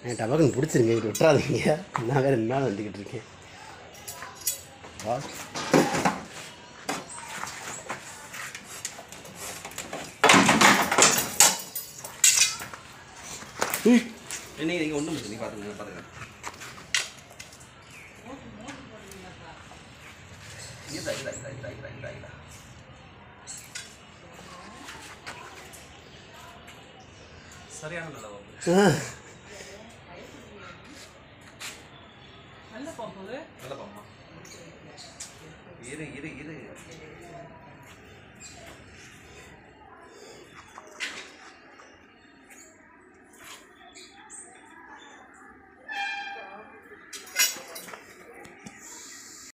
என் டபாக்குன்னு பிடிச்சிருங்க இது விட்டுறாதீங்க நான் வேறு ரெண்டு நாள் வந்துக்கிட்டு இருக்கேன் வா நீங்கள் நீங்கள் ஒன்றும் நீ பார்த்துங்க பார்த்துங்க இதா இதா இதா இதா இதா இதா இதா சரியான நல்ல பாம்பு ஆ நல்ல பாம்பா இரு இரு இரு